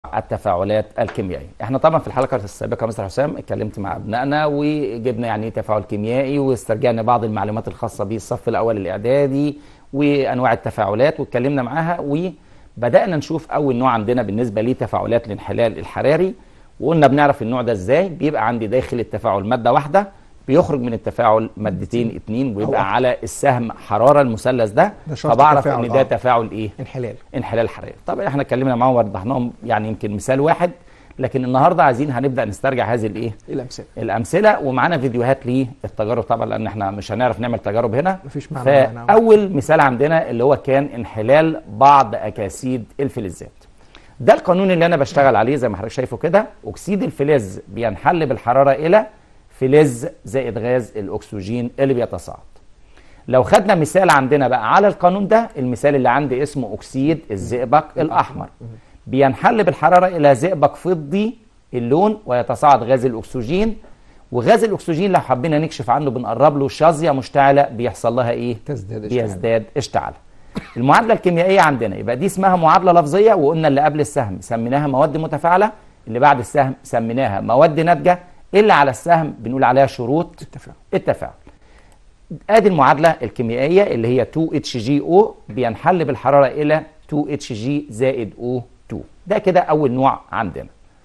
التفاعلات الكيميائيه احنا طبعا في الحلقه السابقه مستر حسام اتكلمت مع ابنائنا وجبنا يعني ايه تفاعل كيميائي واسترجعنا بعض المعلومات الخاصه بالصف الاول الاعدادي وانواع التفاعلات واتكلمنا معاها وبدانا نشوف اول نوع عندنا بالنسبه لتفاعلات الانحلال الحراري وقلنا بنعرف النوع ده ازاي بيبقى عندي داخل التفاعل ماده واحده بيخرج من التفاعل مادتين اتنين ويبقى على السهم حراره المثلث ده ده شرط فبعرف التفاعل، ان ده آه. تفاعل ايه انحلال انحلال حراري طبعا احنا اتكلمنا معاهم ووضحناهم يعني يمكن مثال واحد لكن النهارده عايزين هنبدا نسترجع هذه الايه الامثله الامثله ومعانا فيديوهات للتجارب طبعا لان احنا مش هنعرف نعمل تجارب هنا مفيش معنى معانا. فاول مثال عندنا اللي هو كان انحلال بعض اكاسيد الفلزات ده القانون اللي انا بشتغل عليه زي ما حضرتك شايفه كده اكسيد الفلز بينحل بالحراره الى فلز زائد غاز الاكسجين اللي بيتصاعد لو خدنا مثال عندنا بقى على القانون ده المثال اللي عندي اسمه اكسيد الزئبق الاحمر بينحل بالحراره الى زئبق فضي اللون ويتصاعد غاز الاكسجين وغاز الاكسجين لو حبينا نكشف عنه بنقرب له شظيه مشتعله بيحصل لها ايه تزداد اشتعال. بيزداد اشتعال المعادله الكيميائيه عندنا يبقى دي اسمها معادله لفظيه وقلنا اللي قبل السهم سميناها مواد متفاعله اللي بعد السهم سميناها مواد ناتجه اللي على السهم بنقول عليها شروط التفاعل التفاعل ادي المعادله الكيميائيه اللي هي 2HGO بينحل بالحراره الى 2HG زائد O2 ده كده اول نوع عندنا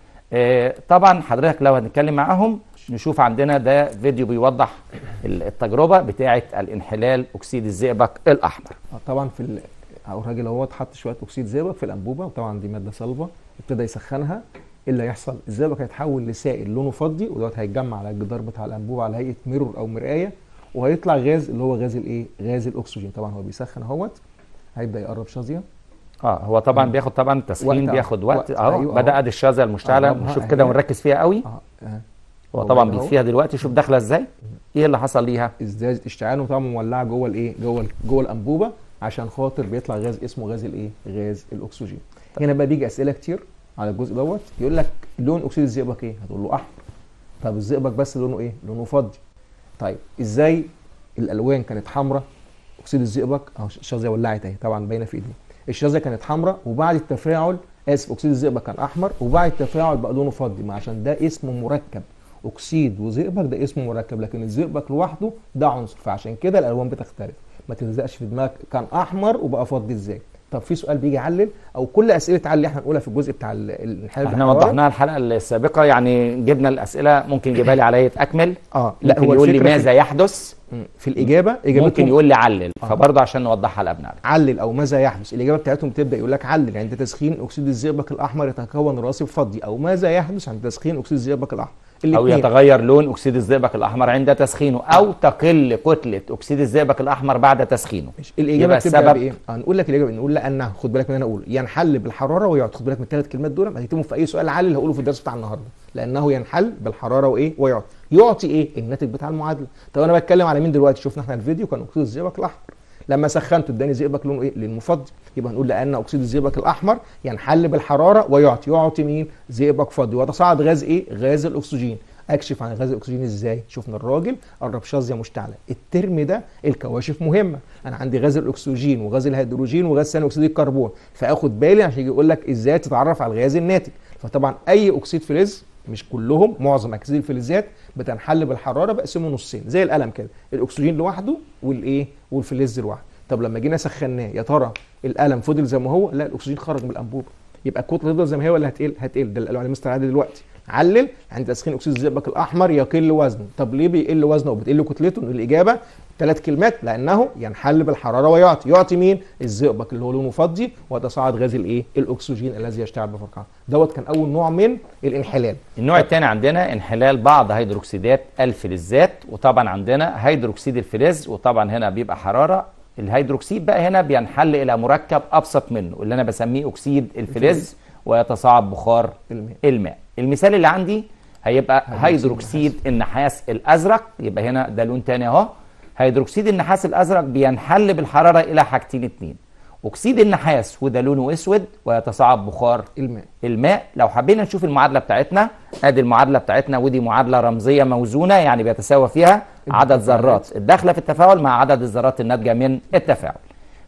آه طبعا حضرتك لو هنتكلم معاهم نشوف عندنا ده فيديو بيوضح ال- التجربه بتاعه الانحلال اكسيد الزئبق الاحمر آه، طبعا في ال... أو الراجل اهوت حط شويه اكسيد زئبق في الانبوبه وطبعا دي ماده صلبه ابتدى يسخنها ايه اللي هيحصل الزئبق هيتحول لسائل لونه فضي ودوت هيتجمع على الجدار بتاع الانبوبه على هيئه ميرور او مرآيه وهيطلع غاز اللي هو غاز الايه غاز الاكسجين طبعا هو بيسخن اهوت هيبدا يقرب شظيه اه هو طبعا بياخد طبعا التسخين وقت، آه. بياخد وقت وقت، اهو أيوة، بدا أهو. ادي الشاذه المشتعله آه، نشوف آه، كده أهي. ونركز فيها قوي اه آه. هو هو طبعا باين أهو. بيطفيها دلوقتي شوف داخله ازاي ايه اللي حصل ليها ازداد اشتعال وطبعا مولعه جوه الايه جوه ال- جوه الانبوبه عشان خاطر بيطلع غاز اسمه غاز الايه غاز الاكسجين هنا بقى بيجي اسئله كتير على الجزء دوت يقول لك لون اكسيد الزئبق ايه هتقول له احمر طب الزئبق بس لونه ايه لونه فضي طيب ازاي الالوان كانت حمراء اكسيد الزئبق اهو الشظيه ولعت اهي طبعا باينه في ايدي الشظيه كانت حمراء وبعد التفاعل اسف اكسيد الزئبق كان احمر وبعد التفاعل بقى لونه فضي ما عشان ده اسمه مركب اكسيد وزئبق ده اسمه مركب لكن الزئبق لوحده ده عنصر فعشان كده الالوان بتختلف ما تلزقش في دماغك كان احمر وبقى فضي ازاي طب في سؤال بيجي يعلل او كل اسئله تعلل اللي احنا نقولها في الجزء بتاع ال- الانحلال احنا بالحرارة. وضحناها الحلقه السابقه يعني جبنا الاسئله ممكن يجيبها لي على هيئه اكمل اه لا هو يقول لي الفكرة ماذا يحدث في, في الاجابه اجابتهم ممكن يقول لي علل آه. فبرضه عشان نوضحها لابنائنا علل او ماذا يحدث الاجابه بتاعتهم تبدا يقول لك علل عند تسخين اكسيد الزئبق الاحمر يتكون راسب فضي او ماذا يحدث عند تسخين اكسيد الزئبق الاحمر او الاتنين. يتغير لون اكسيد الزئبق الاحمر عند تسخينه او تقل كتله اكسيد الزئبق الاحمر بعد تسخينه ماشي. الاجابه يبقى بتبدا السبب- بايه؟ هنقول لك الاجابه نقول لانه خد بالك من اللي انا اقوله ينحل بالحراره ويقعد خد بالك من الثلاث كلمات دول هتكتبهم في اي سؤال علل هقوله في الدرس بتاع النهارده لانه ينحل بالحراره وايه ويقعد يعطي ايه؟ الناتج بتاع المعادله طب انا بتكلم على مين دلوقتي شفنا احنا الفيديو كان اكسيد الزئبق الاحمر لما سخنته اداني زئبق لونه ايه؟ للمفضي يبقى هنقول لان اكسيد الزئبق الاحمر ينحل بالحراره ويعطي يعطي مين؟ زئبق فضي ويتصاعد غاز ايه؟ غاز الاكسجين اكشف عن غاز الاكسجين ازاي شفنا الراجل قرب شظيه مشتعله الترم ده الكواشف مهمه انا عندي غاز الاكسجين وغاز الهيدروجين وغاز ثاني اكسيد الكربون فاخد بالي عشان يجي يقول لك ازاي تتعرف على الغاز الناتج فطبعا اي اكسيد فلز مش كلهم معظم اكسيد الفلزات بتنحل بالحراره بقسمه نصين زي القلم كده الاكسجين لوحده والايه والفلز لوحده طب لما جينا سخناه يا ترى القلم فضل زي ما هو لا الاكسجين خرج من الانبوبه يبقى الكتله تفضل زي ما هي ولا هتقل هتقل ده اللي قالوا عليه مستر عادل دلوقتي علل عند تسخين اكسيد الزئبق الاحمر يقل وزنه طب ليه بيقل وزنه وبتقل كتلته الاجابه ثلاث كلمات لانه ينحل بالحراره ويعطي يعطي مين الزئبق اللي هو لونه فضي ويتصاعد غاز الايه الاكسجين الذي يشتعل بفرقعه دوت كان اول نوع من الانحلال النوع الثاني عندنا انحلال بعض هيدروكسيدات الفلزات وطبعا عندنا هيدروكسيد الفلز وطبعا هنا بيبقى حراره الهيدروكسيد بقى هنا بينحل الى مركب ابسط منه اللي انا بسميه اكسيد الفلز ويتصاعد بخار الماء. الماء المثال اللي عندي هيبقى هيدروكسيد النحاس الازرق يبقى هنا ده لون تاني اهو هيدروكسيد النحاس الازرق بينحل بالحراره الى حاجتين اتنين اكسيد النحاس وده لونه اسود ويتصاعد بخار الماء الماء لو حبينا نشوف المعادله بتاعتنا ادي المعادله بتاعتنا ودي معادله رمزيه موزونه يعني بيتساوى فيها عدد ذرات الداخله في التفاعل مع عدد الذرات الناتجه من التفاعل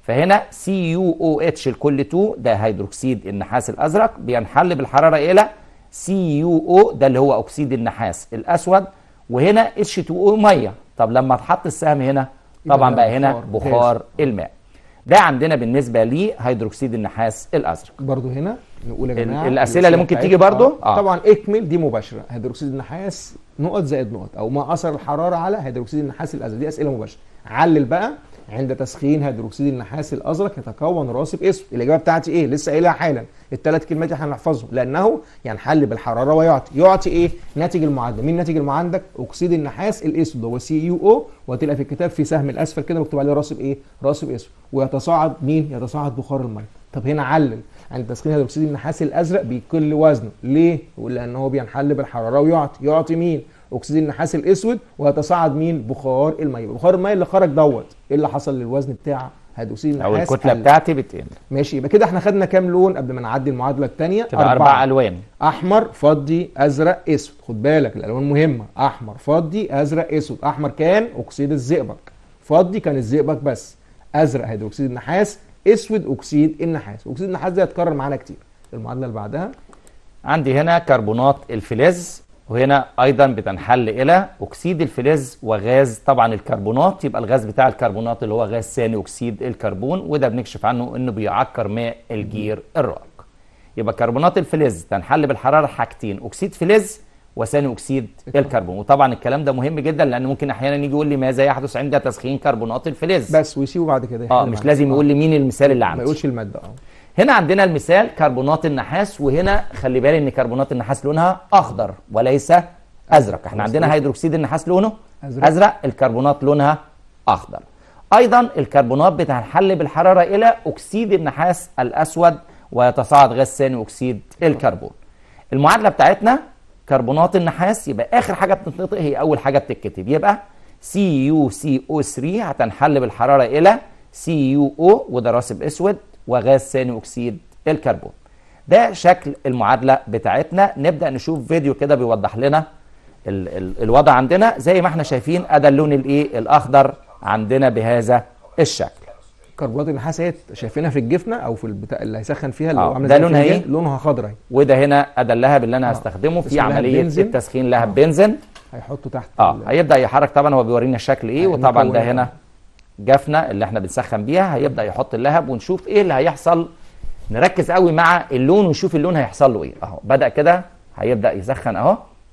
فهنا سي يو او اتش الكل 2 ده هيدروكسيد النحاس الازرق بينحل بالحراره الى سي يو او ده اللي هو اكسيد النحاس الاسود وهنا اتش 2 او ميه طب لما اتحط السهم هنا طبعا يبقى بقى هنا بخار بخار الماء ده عندنا بالنسبه لهيدروكسيد النحاس الازرق برضو هنا نقول يا ال- جماعه الأسئلة اللي ممكن تيجي بتاعتنا- برضو؟ آه. آه. طبعا اكمل دي مباشره هيدروكسيد النحاس نقط زائد نقط او ما اثر الحراره على هيدروكسيد النحاس الازرق دي اسئله مباشره علل بقى عند تسخين هيدروكسيد النحاس الازرق يتكون راسب اسود الاجابه بتاعتي ايه لسه قايلها حالا الثلاث كلمات احنا هنحفظهم لانه ينحل بالحراره ويعطي يعطي ايه ناتج المعادله مين ناتج المعادله عندك اكسيد النحاس الاسود هو سي يو او وهتلاقي في الكتاب في سهم الاسفل كده مكتوب عليه راسب ايه راسب اسود ويتصاعد مين يتصاعد بخار الميه طب هنا علل عند تسخين هيدروكسيد النحاس الازرق بيقل وزنه ليه يقول لان هو بينحل بالحراره ويعطي يعطي مين اكسيد النحاس الاسود ويتصاعد مين بخار الميه بخار الميه اللي خرج دوت ايه اللي حصل للوزن بتاع هيدروكسيد النحاس او الكتله قل. بتاعتي بتقل ماشي يبقى كده احنا خدنا كام لون قبل ما نعدي المعادله الثانيه تبقى اربع الوان احمر فضي ازرق اسود خد بالك الالوان مهمه احمر فضي ازرق اسود احمر كان اكسيد الزئبق فضي كان الزئبق بس ازرق هيدروكسيد النحاس اسود اكسيد النحاس اكسيد النحاس ده هيتكرر معانا كتير المعادله اللي بعدها عندي هنا كربونات الفلز وهنا ايضا بتنحل الى اكسيد الفلز وغاز طبعا الكربونات يبقى الغاز بتاع الكربونات اللي هو غاز ثاني اكسيد الكربون وده بنكشف عنه انه بيعكر ماء الجير الرائق يبقى كربونات الفلز تنحل بالحراره حاجتين اكسيد فلز وثاني اكسيد الكربون وطبعا الكلام ده مهم جدا لان ممكن احيانا يجي يقول لي ماذا يحدث عند تسخين كربونات الفلز بس ويسيبه بعد كده اه يحل مش معانا. لازم يقول لي مين المثال اللي ما عندي يقولش الماده اه هنا عندنا المثال كربونات النحاس وهنا خلي بالي ان كربونات النحاس لونها اخضر وليس ازرق احنا عندنا هيدروكسيد النحاس لونه أزرق. ازرق, أزرق. الكربونات لونها اخضر ايضا الكربونات بتنحل بالحراره الى اكسيد النحاس الاسود ويتصاعد غاز ثاني اكسيد الكربون المعادله بتاعتنا كربونات النحاس يبقى اخر حاجه بتنطق هي اول حاجه بتتكتب يبقى سي يو سي او 3 هتنحل بالحراره الى سي يو او وده راسب اسود وغاز ثاني اكسيد الكربون ده شكل المعادله بتاعتنا نبدا نشوف فيديو كده بيوضح لنا ال ال الوضع عندنا زي ما احنا شايفين ادى اللون الايه الاخضر عندنا بهذا الشكل كربونات النحاس اهي شايفينها في الجفنه او في البتاع اللي هيسخن فيها اللي آه، هو عامله ده زي لونها الفنجان، إيه؟ لونها خضراء وده هنا ادى اللهب اللي انا آه. هستخدمه في اسمه لهب عمليه بنزين. التسخين لهب بنزين هيحطوا تحت اه ال- هيبدا يحرك طبعا هو بيورينا الشكل ايه آه، وطبعا ده المكونات. هنا جفنه اللي احنا بنسخن بيها هيبدا يحط اللهب ونشوف ايه اللي هيحصل نركز قوي مع اللون ونشوف اللون هيحصل له ايه اهو بدا كده هيبدا يسخن اهو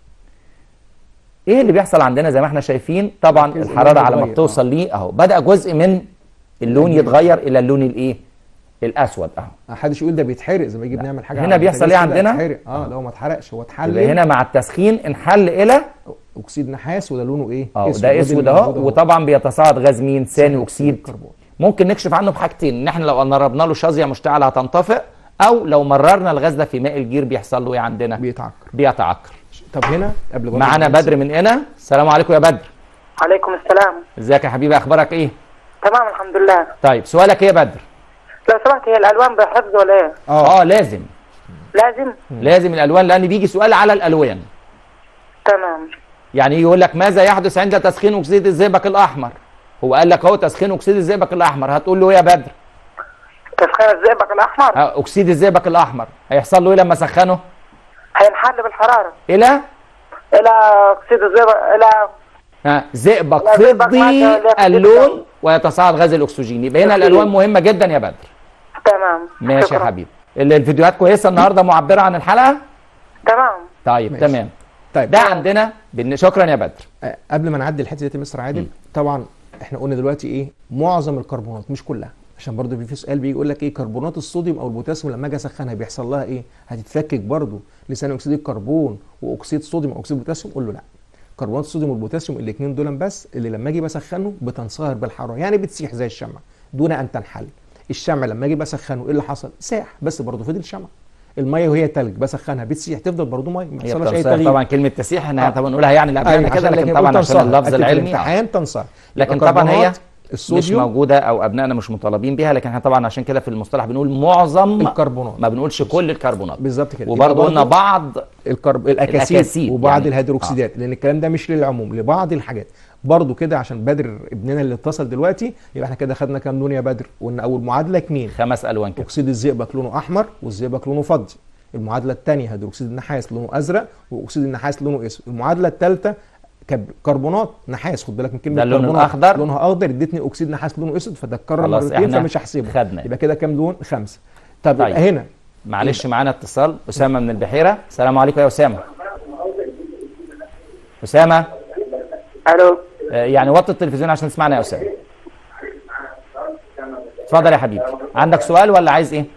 ايه اللي بيحصل عندنا زي ما احنا شايفين طبعا ركز الحراره اللون على ما يتغير، بتوصل ليه اهو بدا جزء من اللون يتغير الى اللون الايه الاسود اهو محدش يقول ده بيتحرق زي ما يجي بنعمل حاجه هنا على بيحصل البوتاجاز إيه كده عندنا؟ يتحرق. اه لو ما اتحرقش هو اتحلل يبقى هنا مع التسخين انحل الى اكسيد نحاس وده لونه ايه اه أسود. ده ودي اسود اللي اهو موجودة وطبعا بيتصاعد غاز مين ثاني اكسيد الكربون ممكن نكشف عنه بحاجتين ان احنا لو قربنا له شظيه مشتعله هتنطفئ او لو مررنا الغاز ده في ماء الجير بيحصل له ايه عندنا بيتعكر بيتعكر طب هنا قبل برضه معانا ما ننسى- بدر من هنا السلام عليكم يا بدر عليكم السلام ازيك يا حبيبي اخبارك ايه تمام الحمد لله طيب سؤالك ايه يا بدر لو سمحت هي الالوان بحفظ ولا ايه اه لازم لازم لازم الالوان لان بيجي سؤال على الالوان تمام يعني يقول لك ماذا يحدث عند تسخين اكسيد الزئبق الاحمر هو قال لك اهو تسخين اكسيد الزئبق الاحمر هتقول له ايه يا بدر تسخين الزئبق الاحمر آه، اكسيد الزئبق الاحمر هيحصل له ايه لما سخنه هينحل بالحراره الى الى اكسيد الزئبق الى ها زئبق لا، زئبق فضي مادة لا اللون تفضل. ويتصاعد غاز الاكسجين يبقى هنا أكيد. الالوان مهمه جدا يا بدر تمام ماشي يا شكراً. حبيبي ال- الفيديوهات كويسه النهارده معبره عن الحلقه تمام طيب ماشي. تمام طيب ده عندنا بالن- شكرا يا بدر آه، قبل ما نعدي الحته دي يا مستر عادل طبعا احنا قلنا دلوقتي ايه معظم الكربونات مش كلها عشان برضه في- في سؤال بيجي يقول لك ايه كربونات الصوديوم او البوتاسيوم لما اجي اسخنها بيحصل لها ايه هتتفكك برضه لثاني اكسيد الكربون واكسيد صوديوم او اكسيد بوتاسيوم قول له لا كربونات الصوديوم والبوتاسيوم الاثنين دول بس اللي لما اجي بسخنه بتنصهر بالحراره يعني بتسيح زي الشمع دون ان تنحل الشمع لما اجي بسخنه ايه اللي حصل ساح بس برضه فضل شمع الميه وهي تلج بسخنها بتسيح تفضل برضه ميه ما هي يحصلهاش اي بتنصهر تغيير طبعا كلمه تسيح احنا آه. طبعا نقولها يعني لا أيوة، كده عشان لكن نقول طبعا عشان تنصهر. اللفظ أكتب في العلمي آه. الامتحان تنصهر لكن يبقى طبعا هي كربونات مش الصوديوم موجوده او ابنائنا مش مطالبين بيها لكن احنا طبعا عشان كده في المصطلح بنقول معظم الكربونات ما بنقولش كل الكربونات بالظبط كده وبرضه يبقى قلنا برضه بعض الكرب الاكاسيد, الأكاسيد وبعض يعني. الهيدروكسيدات لان الكلام ده مش للعموم لبعض الحاجات برضو كده عشان بدر ابننا اللي اتصل دلوقتي يبقى احنا كده خدنا كام لون يا بدر قلنا اول معادله اتنين خمس الوان كده اكسيد الزئبق لونه احمر والزئبق لونه فضي المعادله الثانيه هيدروكسيد النحاس لونه ازرق واكسيد النحاس لونه اسود المعادله الثالثه كب... كربونات نحاس خد بالك من كلمه ده اللون كربونات. الأخضر. لونها اخضر ادتني اكسيد نحاس لونه اسود فده اتكرر خلاص مرتين احنا فمش هحسبه خدنا. يبقى كده كام لون خمسه طب طيب. يبقى هنا معلش معانا اتصال اسامه من البحيره السلام عليكم يا اسامه اسامه الو آه، يعني وطي التلفزيون عشان تسمعنا يا اسامه اتفضل يا حبيبي عندك سؤال ولا عايز ايه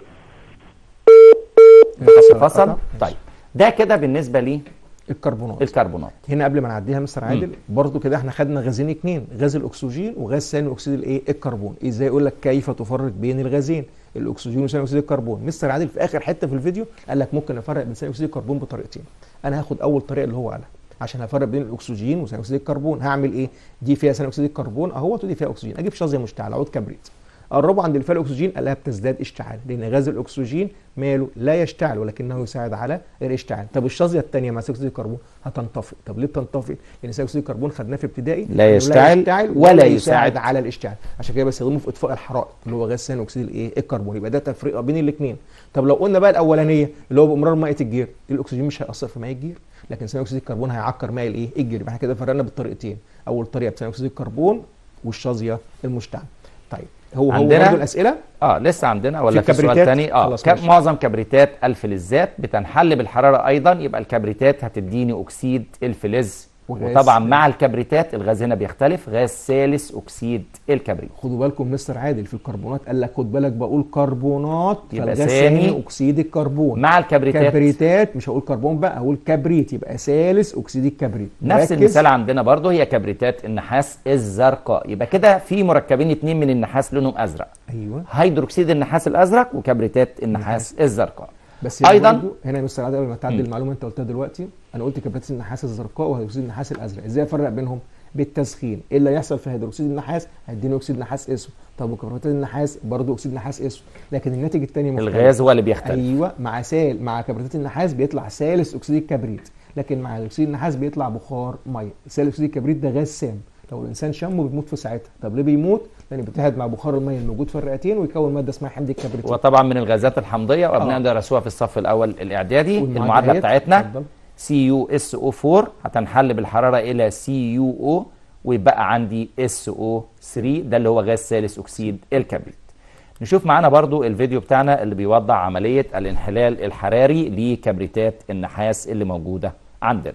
فصل طيب ده كده بالنسبه لي الكربونات الكربونات هنا قبل ما نعديها مستر عادل برضو كده احنا خدنا غازين اتنين غاز الاكسجين وغاز ثاني اكسيد الايه الكربون ازاي يقول لك كيف تفرق بين الغازين الاكسجين وثاني اكسيد الكربون مستر عادل في اخر حته في الفيديو قال لك ممكن نفرق بين ثاني اكسيد الكربون بطريقتين انا هاخد اول طريقه اللي هو قالها عشان هفرق بين الاكسجين وثاني اكسيد الكربون هعمل ايه دي فيها ثاني اكسيد الكربون اهوت ودي فيها اكسجين اجيب شظيه مشتعله عود كبريت قربوا عند الفعل الاكسجين الاقيها بتزداد اشتعال لان غاز الاكسجين ماله لا يشتعل ولكنه يساعد على الاشتعال طب الشظيه الثانيه مع ثاني اكسيد الكربون هتنطفئ طب ليه بتنطفئ لان ثاني اكسيد الكربون خدناه في ابتدائي لا إنه يشتعل ولا يساعد. على الاشتعال عشان كده بيستخدموه في اطفاء الحرائق اللي هو غاز ثاني اكسيد الايه الكربون يبقى ده تفرقه بين الاثنين طب لو قلنا بقى الاولانيه اللي هو بامرار ميه الجير الاكسجين مش هياثر في ميه الجير لكن ثاني اكسيد الكربون هيعكر ميه الايه الجير يبقى احنا كده فرقنا بالطريقتين اول طريقه بثاني اكسيد الكربون والشظيه المشتعل طيب هو هو عندنا- برضه الاسئله اه لسه عندنا ولا في في سؤال كبريتات؟ تاني اه خلاص ك- ماشي. معظم كبريتات الفلزات بتنحل بالحراره ايضا يبقى الكبريتات هتديني اكسيد الفلز وغاز وطبعا ثالث. مع الكبريتات الغاز هنا بيختلف غاز ثالث اكسيد الكبريت خدوا بالكم مستر عادل في الكربونات قال لك خد بالك بقول كربونات يبقى فالغاز ثاني ثاني اكسيد الكربون مع الكبريتات كبريتات مش هقول كربون بقى هقول كبريت يبقى ثالث اكسيد الكبريت نفس ركز. المثال عندنا برضو هي كبريتات النحاس الزرقاء يبقى كده في مركبين اتنين من النحاس لونهم ازرق ايوه هيدروكسيد النحاس الازرق وكبريتات النحاس الزرقاء بس أيضاً- أيضا هنا يا مستر عادل قبل ما تعدي مم. المعلومه انت قلتها دلوقتي انا قلت كبريتات النحاس الزرقاء وهيدروكسيد النحاس الازرق ازاي افرق بينهم بالتسخين ايه اللي هيحصل في هيدروكسيد النحاس هيديني اكسيد نحاس اسود طب وكبريتات النحاس برضه اكسيد نحاس اسود لكن الناتج الثاني مختلف الغاز هو اللي بيختلف ايوه مع سال مع كبريتات النحاس بيطلع ثالث اكسيد الكبريت لكن مع اكسيد النحاس بيطلع بخار ميه ثالث اكسيد الكبريت ده غاز سام لو الانسان شمه بيموت في ساعتها طب ليه بيموت لان بيتحد مع بخار الميه الموجود في الرئتين ويكون ماده اسمها حمض الكبريتيك وطبعا من الغازات الحمضيه وابناء آه. درسوها في الصف الاول الاعدادي والمعادلات. المعادله بتاعتنا اتفضل. سي يو اس او 4 هتنحل بالحراره الى سي يو او ويبقى عندي اس او 3 ده اللي هو غاز ثالث اكسيد الكبريت نشوف معانا برضو الفيديو بتاعنا اللي بيوضح عمليه الانحلال الحراري لكبريتات النحاس اللي موجوده عندنا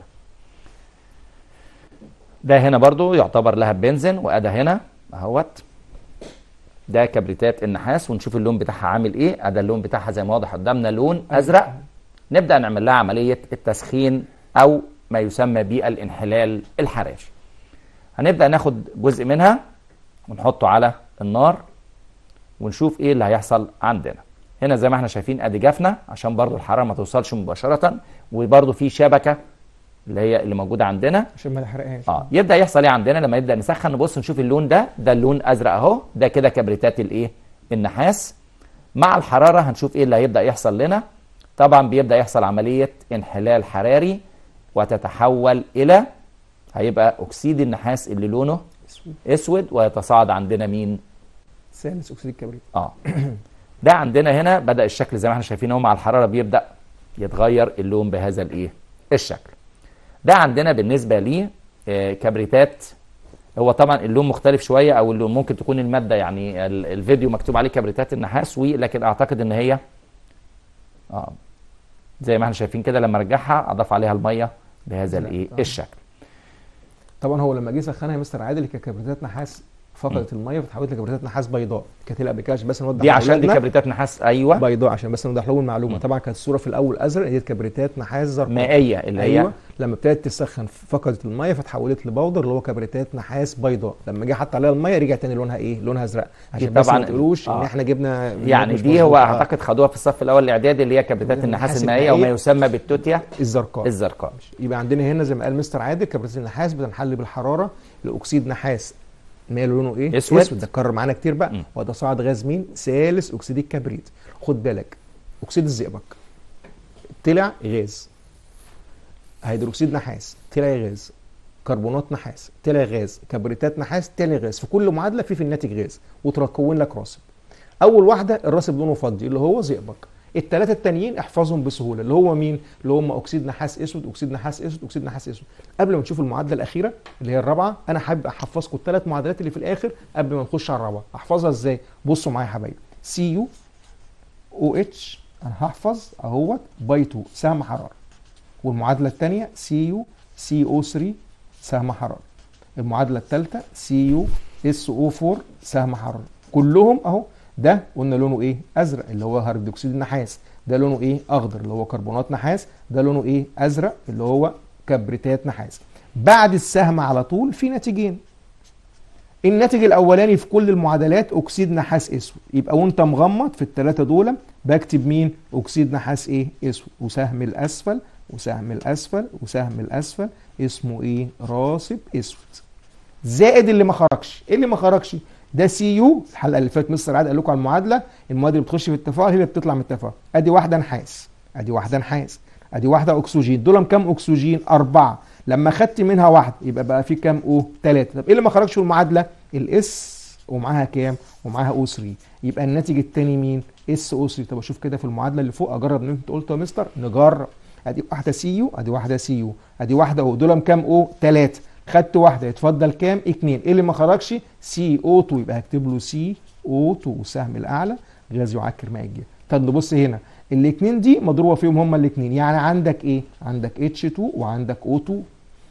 ده هنا برضو يعتبر لها بنزين وادى هنا اهوت ده كبريتات النحاس ونشوف اللون بتاعها عامل ايه ادي اللون بتاعها زي ما واضح قدامنا لون ازرق نبدا نعمل لها عمليه التسخين او ما يسمى بالانحلال الحراري هنبدا ناخد جزء منها ونحطه على النار ونشوف ايه اللي هيحصل عندنا هنا زي ما احنا شايفين ادي جفنه عشان برضو الحراره ما توصلش مباشره وبرضو في شبكه اللي هي اللي موجوده عندنا عشان ما نحرقهاش اه يبدا يحصل ايه عندنا لما يبدا نسخن نبص نشوف اللون ده ده اللون ازرق اهو ده كده كبريتات الايه النحاس مع الحراره هنشوف ايه اللي هيبدا يحصل لنا طبعا بيبدا يحصل عمليه انحلال حراري وتتحول الى هيبقى اكسيد النحاس اللي لونه اسود اسود ويتصاعد عندنا مين ثالث اكسيد الكبريت اه ده عندنا هنا بدا الشكل زي ما احنا شايفين اهو مع الحراره بيبدا يتغير اللون بهذا الايه الشكل ده عندنا بالنسبه لي آه، كبريتات هو طبعا اللون مختلف شويه او اللون ممكن تكون الماده يعني ال- الفيديو مكتوب عليه كبريتات النحاس ولكن اعتقد ان هي اه زي ما احنا شايفين كده لما ارجعها اضاف عليها الميه بهذا لا، الايه طبعا. الشكل طبعا هو لما جه سخنها يا مستر عادل كانت كبريتات نحاس فقدت الميه فتحولت لكبريتات نحاس بيضاء كانت هي قبل كده عشان بس نوضح دي عشان دي لأولادنا كبريتات نحاس ايوه بيضاء عشان بس نوضح لهم المعلومه طبعا كانت الصوره في الاول ازرق دي كبريتات نحاس زرقاء مائيه اللي هي ايوه لما ابتدت تسخن فقدت الميه فتحولت لبودر اللي هو كبريتات نحاس بيضاء لما جه حط عليها الميه رجع تاني لونها ايه لونها ازرق عشان بس طبعاً ما تقولوش ان آه. احنا جبنا يعني مش دي هو مظبوط. آه. اعتقد خدوها في الصف الاول الاعدادي اللي هي كبريتات النحاس النحاس المائيه وما المائية. يسمى بالتوتيا الزرقاء الزرقاء يبقى عندنا هنا زي ما قال مستر عادل كبريتات النحاس بتنحل بالحراره لاكسيد نحاس ماله لونه ايه؟ أسود. اسود ده اتكرر معانا كتير بقى مم. وده صاعد غاز مين؟ ثالث اكسيد الكبريت خد بالك اكسيد الزئبق طلع غاز هيدروكسيد نحاس طلع غاز كربونات نحاس طلع غاز كبريتات نحاس طلع غاز في كل معادله في في الناتج غاز وتكون لك راسب اول واحده الراسب لونه فضي اللي هو زئبق الثلاثه التانيين احفظهم بسهوله اللي هو مين اللي هم اكسيد نحاس اسود اكسيد نحاس اسود اكسيد نحاس اسود قبل ما نشوف المعادله الاخيره اللي هي الرابعه انا حابب احفظكم الثلاث معادلات اللي في الاخر قبل ما نخش على الرابعه احفظها ازاي بصوا معايا يا حبايبي سي يو او اتش انا هحفظ اهوت باي 2 سهم حراره والمعادله الثانيه سي يو سي او 3 سهم حراره المعادله الثالثه سي يو اس او 4 سهم حراره كلهم اهو ده قلنا لونه ايه ازرق اللي هو هيدروكسيد النحاس ده لونه ايه اخضر اللي هو كربونات نحاس ده لونه ايه ازرق اللي هو كبريتات نحاس بعد السهم على طول في ناتجين الناتج الاولاني في كل المعادلات اكسيد نحاس اسود يبقى وانت مغمض في الثلاثه دول بكتب مين اكسيد نحاس ايه اسود وسهم الاسفل وسهم الاسفل وسهم الاسفل اسمه ايه راسب اسود زائد اللي ما خرجش ايه اللي ما خرجش ده سي يو الحلقه اللي فاتت مستر عاد قال لكم على المعادله المواد اللي بتخش في التفاعل هي اللي بتطلع من التفاعل ادي واحده نحاس ادي واحده نحاس ادي واحده اكسجين دول كام اكسجين اربعه لما خدت منها واحده يبقى بقى في كام او ثلاثه طب ايه اللي ما خرجش في المعادله الاس ومعاها كام ومعاها او 3 يبقى الناتج الثاني مين اس او 3 طب اشوف كده في المعادله اللي فوق اجرب اللي انت قلته يا مستر نجرب ادي واحده سي يو ادي واحده سي يو ادي واحده او دول كام او ثلاثه خدت واحده يتفضل كام اتنين ايه اللي ما خرجش سي او 2 يبقى هكتب له سي او 2 والسهم الاعلى غاز يعكر ماء الجير طب نبص هنا الاثنين دي مضروبه فيهم هما الاثنين يعني عندك ايه عندك اتش 2 وعندك او 2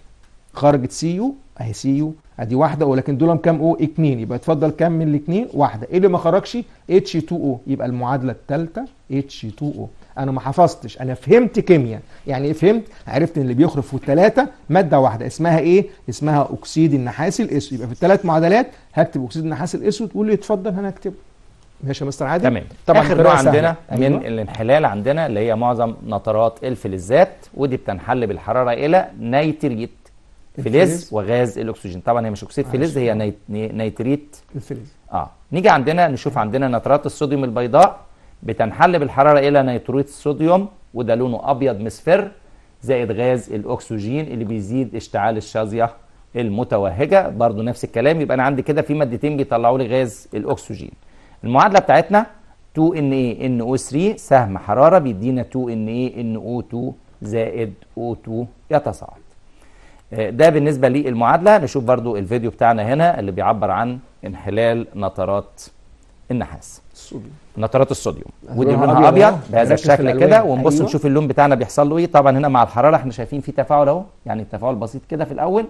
خرجت سي يو اهي سي يو ادي واحده ولكن دول كام او اتنين يبقى اتفضل كام من الاثنين واحده ايه اللي ما خرجش اتش 2 او يبقى المعادله الثالثه اتش 2 او انا ما حفظتش انا فهمت كيمياء يعني ايه فهمت عرفت ان اللي بيخرج في الثلاثه ماده واحده اسمها ايه اسمها اكسيد النحاس الاسود يبقى في الثلاث معادلات هكتب اكسيد النحاس الاسود واللي يتفضل انا اكتبه ماشي يا مستر عادل تمام طبعا اخر الطريقة نوع سهلة. عندنا من الانحلال عندنا اللي هي معظم نترات الفلزات ودي بتنحل بالحراره الى نيتريت فلز الفلز. وغاز الاكسجين طبعا هي مش اكسيد معلش. فلز هي نيت- ني- نيتريت الفلز اه نيجي عندنا نشوف عندنا نترات الصوديوم البيضاء بتنحل بالحراره الى نيتروت الصوديوم وده لونه ابيض مصفر زائد غاز الاكسجين اللي بيزيد اشتعال الشظيه المتوهجه برضو نفس الكلام يبقى انا عندي كده في مادتين بيطلعوا لي غاز الاكسجين المعادله بتاعتنا 2 na NO3 سهم حراره بيدينا 2 na NO2 زائد O2 يتصاعد آه، ده بالنسبه للمعادله نشوف برضو الفيديو بتاعنا هنا اللي بيعبر عن انحلال نترات النحاس الصوديوم نترات الصوديوم ودي لونها لونها أبيض ابيض أهو. بهذا نركز في الشكل الألوان. كده ونبص أيوة. نشوف اللون بتاعنا بيحصل له ايه طبعا هنا مع الحراره احنا شايفين في تفاعل اهو يعني التفاعل بسيط كده في الاول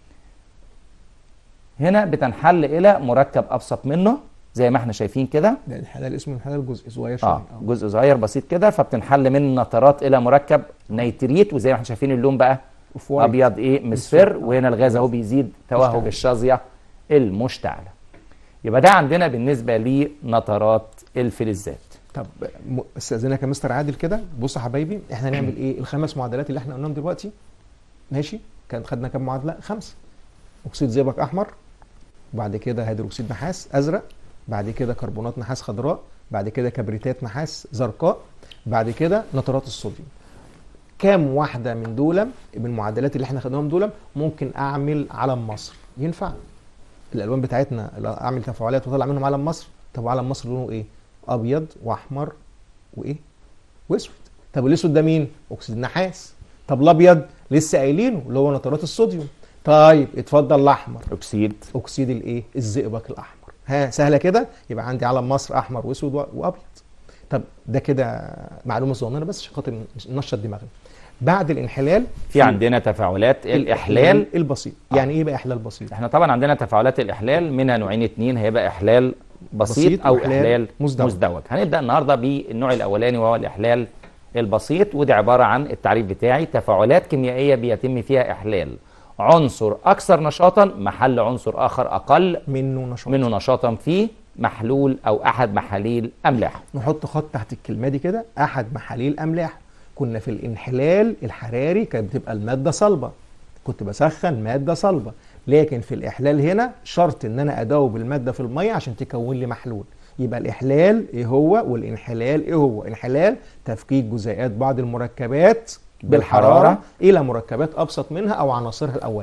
هنا بتنحل الى مركب ابسط منه زي ما احنا شايفين كده ده الحلال اسمه الحلال جزء صغير شويه اه جزء صغير بسيط كده فبتنحل من نترات الى مركب نيتريت وزي ما احنا شايفين اللون بقى أوف وايت. ابيض ايه مصفر وهنا الغاز اهو بيزيد توهج مشتعل. الشظيه المشتعله يبقى ده عندنا بالنسبه لنترات الفلزات طب م- استاذنك يا مستر عادل كده بص يا حبايبي احنا هنعمل ايه الخمس معادلات اللي احنا قلناهم دلوقتي ماشي كان خدنا كام معادله خمسه اكسيد زئبق احمر بعد كده هيدروكسيد نحاس ازرق بعد كده كربونات نحاس خضراء بعد كده كبريتات نحاس زرقاء بعد كده نترات الصوديوم كام واحده من دول من المعادلات اللي احنا خدناهم دول ممكن اعمل علم مصر ينفع الالوان بتاعتنا اللي اعمل تفاعلات واطلع منهم علم مصر طب علم مصر لونه ايه ابيض واحمر وايه واسود طب الاسود ده مين اكسيد النحاس طب الابيض لسه قايلينه اللي هو نترات الصوديوم طيب اتفضل الاحمر اكسيد اكسيد الايه الزئبق الاحمر ها سهله كده يبقى عندي علم مصر احمر واسود و- وابيض طب ده كده معلومه صغيره بس عشان خاطر ننشط دماغنا بعد الانحلال في عندنا تفاعلات الاحلال البسيط يعني ايه بقى احلال بسيط احنا طبعا عندنا تفاعلات الاحلال منها نوعين اتنين هيبقى احلال بسيط, بسيط او وإحلال احلال مزدوج. مزدوج هنبدا النهارده بالنوع الاولاني وهو الاحلال البسيط وده عباره عن التعريف بتاعي تفاعلات كيميائيه بيتم فيها احلال عنصر اكثر نشاطا محل عنصر اخر اقل منه نشاط منه نشاطا في محلول او احد محاليل املاح نحط خط تحت الكلمه دي كده احد محاليل املاح كنا في الانحلال الحراري كانت بتبقى الماده صلبه كنت بسخن ماده صلبه لكن في الاحلال هنا شرط ان انا ادوب الماده في الميه عشان تكون لي محلول يبقى الاحلال ايه هو والانحلال ايه هو انحلال تفكيك جزيئات بعض المركبات بالحراره بالحرارة. الى مركبات ابسط منها او عناصرها الاوليه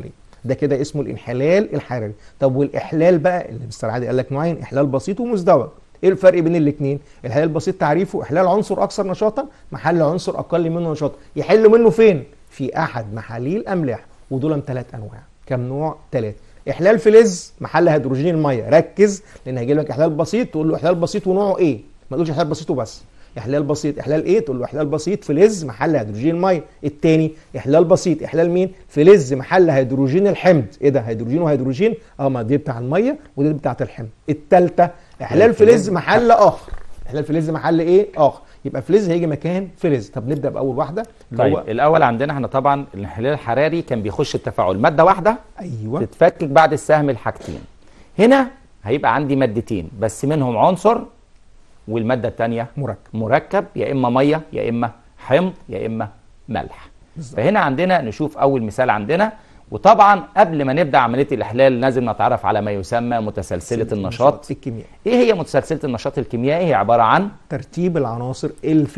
ده كده اسمه الانحلال الحراري طب والاحلال بقى اللي مستر عادل قال لك نوعين احلال بسيط ومزدوج ايه الفرق بين الاثنين الحلال البسيط تعريفه احلال عنصر اكثر نشاطا محل عنصر اقل منه نشاطا يحل منه فين في احد محاليل املاح ودول ثلاث انواع كم نوع ثلاثه احلال فلز محل هيدروجين الميه ركز لان هيجي لك احلال بسيط تقول له احلال بسيط ونوعه ايه ما تقولش احلال بسيط وبس احلال بسيط احلال ايه تقول له احلال بسيط فلز محل هيدروجين الميه الثاني احلال بسيط احلال مين فلز محل هيدروجين الحمض ايه ده هيدروجين وهيدروجين اه ما دي بتاع الميه ودي بتاعه الحمض الثالثه احلال فلز محل اخر احلال فلز محل ايه اخر يبقى فلز هيجي مكان فلز طب نبدا باول واحده اللي طيب هو الاول عندنا احنا طبعا الانحلال الحراري كان بيخش التفاعل ماده واحده ايوه تتفكك بعد السهم الحاجتين هنا هيبقى عندي مادتين بس منهم عنصر والماده الثانيه مركب مركب يا اما ميه يا اما حمض يا اما ملح بالظبط. فهنا عندنا نشوف اول مثال عندنا وطبعا قبل ما نبدا عمليه الاحلال لازم نتعرف على ما يسمى متسلسله النشاط الكيميائي ايه هي متسلسله النشاط الكيميائي هي عباره عن ترتيب العناصر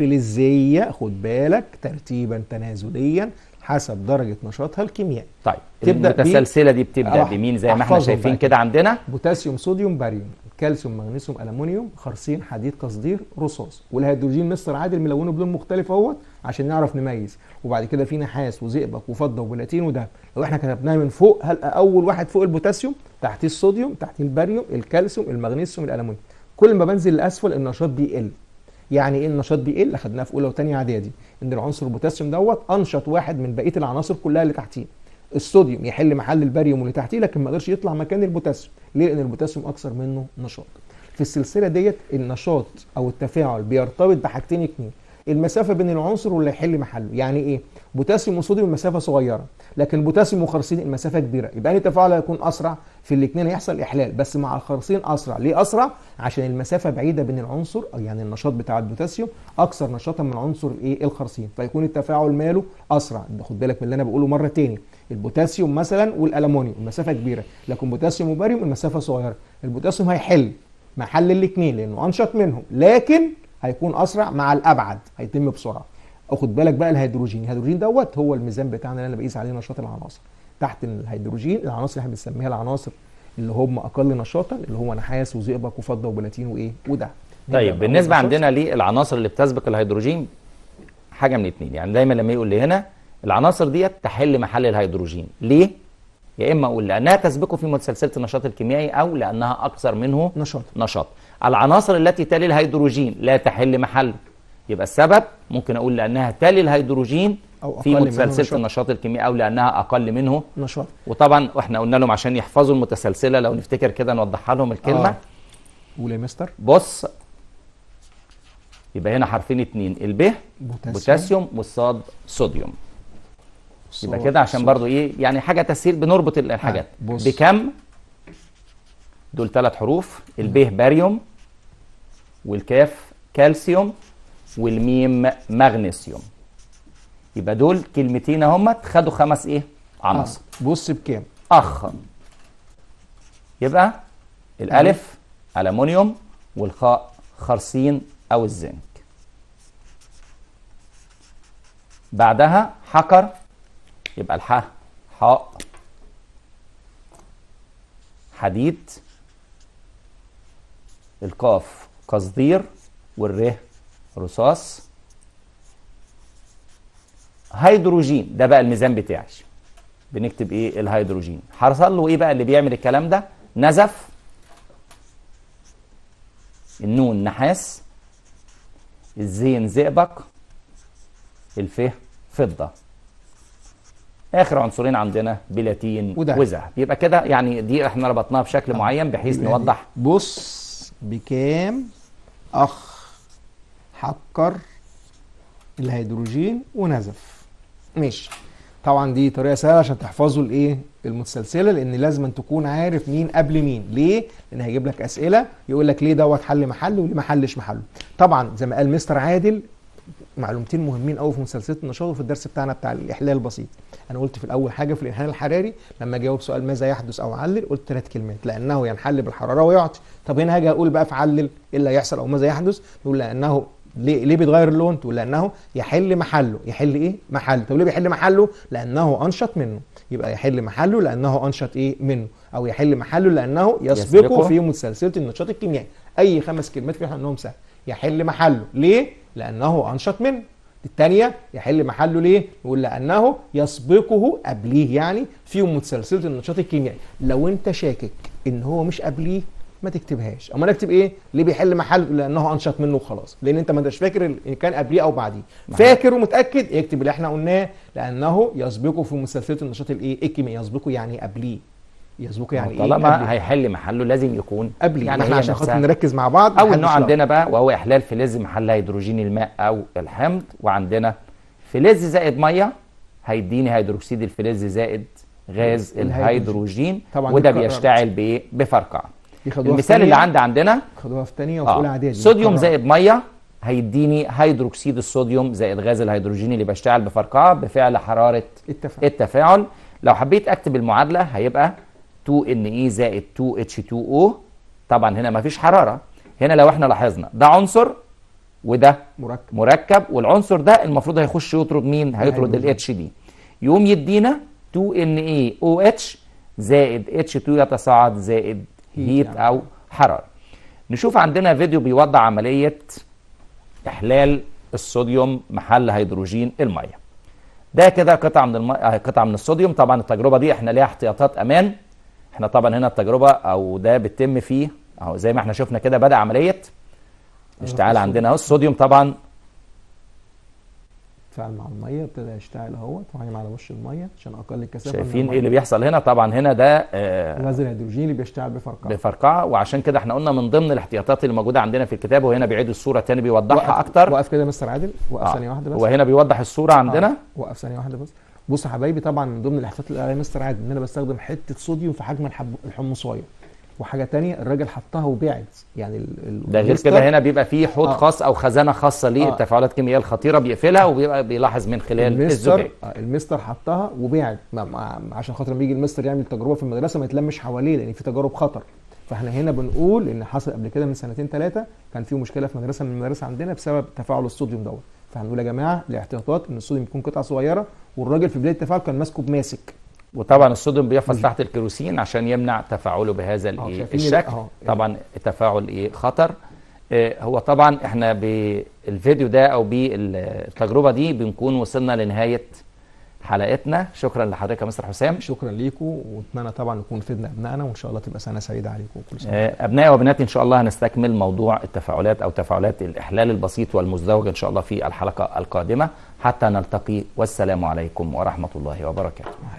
الفلزيه خد بالك ترتيبا تنازليا حسب درجه نشاطها الكيميائي طيب تبدأ ب- المتسلسله دي بتبدا آه، بمين زي ما احنا أحفظهم شايفين بقى كده عندنا بوتاسيوم صوديوم باريوم كالسيوم مغنيسيوم الومنيوم خرسين حديد قصدير رصاص والهيدروجين مستر عادل ملونه بلون مختلف اهوت عشان نعرف نميز وبعد كده في نحاس وزئبق وفضه وبلاتين وده لو احنا كتبناها من فوق هلقى اول واحد فوق البوتاسيوم تحتيه الصوديوم تحتيه الباريوم الكالسيوم المغنيسيوم الالومنيوم كل ما بنزل لاسفل النشاط بيقل يعني ايه النشاط بيقل اخدناها في اولى وثانيه اعدادي ان العنصر البوتاسيوم دوت انشط واحد من بقيه العناصر كلها اللي تحتيه الصوديوم يحل محل الباريوم اللي تحتيه لكن ما قدرش يطلع مكان البوتاسيوم ليه لان البوتاسيوم اكثر منه نشاط في السلسله ديت النشاط او التفاعل بيرتبط بحاجتين اتنين المسافه بين العنصر واللي يحل محله يعني ايه بوتاسيوم وصوديوم المسافه صغيره لكن بوتاسيوم وخرسين المسافه كبيره يبقى أي تفاعل هيكون اسرع في الاثنين هيحصل احلال بس مع الخرسين اسرع ليه اسرع عشان المسافه بعيده بين العنصر او يعني النشاط بتاع البوتاسيوم اكثر نشاطا من عنصر ايه الخرسين فيكون التفاعل ماله اسرع ده خد بالك من اللي انا بقوله مره تاني البوتاسيوم مثلا والالومنيوم المسافه كبيره لكن بوتاسيوم وباريوم المسافه صغيره البوتاسيوم هيحل محل الاثنين لانه انشط منهم لكن هيكون اسرع مع الابعد هيتم بسرعه اخد بالك بقى الهيدروجين الهيدروجين دوت هو الميزان بتاعنا اللي انا بقيس عليه نشاط العناصر تحت الهيدروجين العناصر اللي احنا بنسميها العناصر اللي هم اقل نشاطا اللي هو نحاس وزئبق وفضه وبلاتين وايه وده نبدأ طيب بأول بالنسبه نشاط. عندنا للعناصر اللي بتسبق الهيدروجين حاجه من اتنين يعني دايما لما يقول لي هنا العناصر ديت تحل محل الهيدروجين ليه يا اما اقول لانها تسبقه في متسلسله النشاط الكيميائي او لانها اكثر منه نشاط نشاط العناصر التي تلي الهيدروجين لا تحل محله يبقى السبب ممكن اقول لانها تلي الهيدروجين أو في أقل منه متسلسله نشاط. النشاط الكيميائي او لانها اقل منه نشاط وطبعا احنا قلنا لهم عشان يحفظوا المتسلسله لو نفتكر كده نوضحها لهم الكلمه آه. قول يا مستر بص يبقى هنا حرفين اتنين الب بوتاسيوم, بوتاسيوم والصاد صوديوم يبقى صاد- كده عشان صاد. برضو ايه يعني حاجه تسهيل بنربط الحاجات آه، بص. بكم دول ثلاث حروف الب باريوم والكاف كالسيوم والميم مغنيسيوم يبقى دول كلمتين اهمت خدوا خمس ايه عناصر آه. بص بكام اخ يبقى الالف الومنيوم والخاء خرسين او الزنك بعدها حكر يبقى الحاء حاء حديد القاف قصدير والره رصاص هيدروجين ده بقى الميزان بتاعي بنكتب ايه الهيدروجين حصل له ايه بقى اللي بيعمل الكلام ده نزف النون نحاس الزين زئبق الف فضه اخر عنصرين عندنا بلاتين وذهب. وذهب يبقى كده يعني دي احنا ربطناها بشكل معين بحيث يبقى نوضح دي. بص بكام اخ حكر الهيدروجين ونزف ماشي طبعا دي طريقه سهله عشان تحفظوا الايه المتسلسله لان لازم أن تكون عارف مين قبل مين ليه لان هيجيب لك اسئله يقول لك ليه دوت حل محله وليه ما حلش محله طبعا زي ما قال مستر عادل معلومتين مهمين قوي في مسلسله النشاط وفي الدرس بتاعنا بتاع الاحلال البسيط انا قلت في الاول حاجه في الانحلال الحراري لما اجاوب سؤال ماذا يحدث او علل قلت ثلاث كلمات لانه ينحل بالحراره ويعطي طب هنا هاجي اقول بقى في علل ايه اللي هيحصل او ماذا يحدث نقول لانه ليه ليه بيتغير اللون تقول لانه يحل محله يحل ايه محله طب ليه بيحل محله لانه انشط منه يبقى يحل محله لانه انشط ايه منه او يحل محله لانه يسبقه, يسبقه. في متسلسله النشاط الكيميائي اي خمس كلمات في انهم سهل يحل محله ليه لانه انشط منه الثانيه يحل محله ليه نقول لانه يسبقه قبليه يعني في متسلسله النشاط الكيميائي لو انت شاكك ان هو مش قبليه ما تكتبهاش اما نكتب ايه ليه بيحل محله لانه انشط منه وخلاص لان انت ما انتش فاكر ان كان قبليه او بعديه فاكر ومتاكد اكتب اللي احنا قلناه لانه يسبقه في مسلسله النشاط الايه الكيميائي يسبقه يعني قبليه يسبقه يعني ايه طالما قبليه. هيحل محله لازم يكون قبليه يعني احنا هي عشان نفسها. خاطر نركز مع بعض اول محدش نوع لخبط. عندنا بقى وهو احلال فلز محل هيدروجين الماء او الحمض وعندنا فلز زائد ميه هيديني هيدروكسيد الفلز زائد غاز الهيدروجين. الهيدروجين طبعاً وده دي اتكررت. بيشتعل بايه بفرقعه دي خدوها في المثال اللي تانية، عندي عندنا خدوها في ثانيه وفي اولى اه اعدادي صوديوم متكررة. زائد ميه هيديني هيدروكسيد الصوديوم زائد غاز الهيدروجين اللي بيشتعل بفرقعه بفعل حراره اتفق التفاعل لو حبيت اكتب المعادله هيبقى 2Na زائد 2H2O طبعا هنا مفيش حراره هنا لو احنا لاحظنا ده عنصر وده مركب مركب والعنصر ده المفروض هيخش يطرد مين هيطرد الهيدروجين. الاتش دي يقوم يدينا 2NaOH زائد H2 يتصاعد زائد هيت يعني. او حراره نشوف عندنا فيديو بيوضح عمليه احلال الصوديوم محل هيدروجين الميه ده كده قطعه من الم... آه، قطعه من الصوديوم طبعا التجربه دي احنا ليها احتياطات امان احنا طبعا هنا التجربه او ده بتتم فيه اهو زي ما احنا شفنا كده بدا عمليه اشتعال عندنا اهو الصوديوم طبعا تفاعل مع الميه ابتدى يشتعل اهوت وهيعمل على وش الميه عشان اقل الكثافه من شايفين المية. ايه اللي بيحصل هنا طبعا هنا ده آه، غاز الهيدروجين اللي بيشتعل بفرقعه بفرقعه وعشان كده احنا قلنا من ضمن الاحتياطات اللي موجوده عندنا في الكتاب وهنا بيعيد الصوره تاني بيوضحها اكتر وقف كده يا مستر عادل وقف آه، ثانيه واحده بس هو هنا بيوضح الصوره عندنا آه، وقف ثانيه واحده بس بص يا حبايبي طبعا من ضمن الاحتياطات اللي قالها مستر عادل ان انا بستخدم حته صوديوم في حجم الحب الحمصايه وحاجه تانية الراجل حطها وبعد يعني ال... ال... ده غير المستر- كده هنا بيبقى فيه حوض آه. خاص او خزانه خاصه آه. للتفاعلات الكيميائيه الخطيره بيقفلها وبيبقى بيلاحظ من خلال المستر الزجاج آه، المستر حطها وبعد ما- ما- عشان خاطر لما يجي المستر يعمل تجربه في المدرسه ما يتلمش حواليه لان في تجارب خطر فاحنا هنا بنقول ان حصل قبل كده من سنتين ثلاثه كان في مشكله في مدرسه من المدارس عندنا بسبب تفاعل الصوديوم دوت فهنقول يا جماعه الاحتياطات ان الصوديوم يكون قطعه صغيره والراجل في بدايه التفاعل كان ماسكه بماسك وطبعا الصوديوم بيحفظ تحت الكيروسين عشان يمنع تفاعله بهذا الايه شايفين الشكل أهو. طبعا التفاعل ايه خطر آه، هو طبعا احنا بالفيديو ده او بالتجربه دي بنكون وصلنا لنهايه حلقتنا شكرا لحضرتك يا مستر حسام شكرا ليكم واتمنى طبعا نكون فدنا ابنائنا وان شاء الله تبقى سنه سعيده عليكم كل سنه آه، ابنائي وبناتي ان شاء الله هنستكمل موضوع التفاعلات او تفاعلات الاحلال البسيط والمزدوج ان شاء الله في الحلقه القادمه حتى نلتقي والسلام عليكم ورحمه الله وبركاته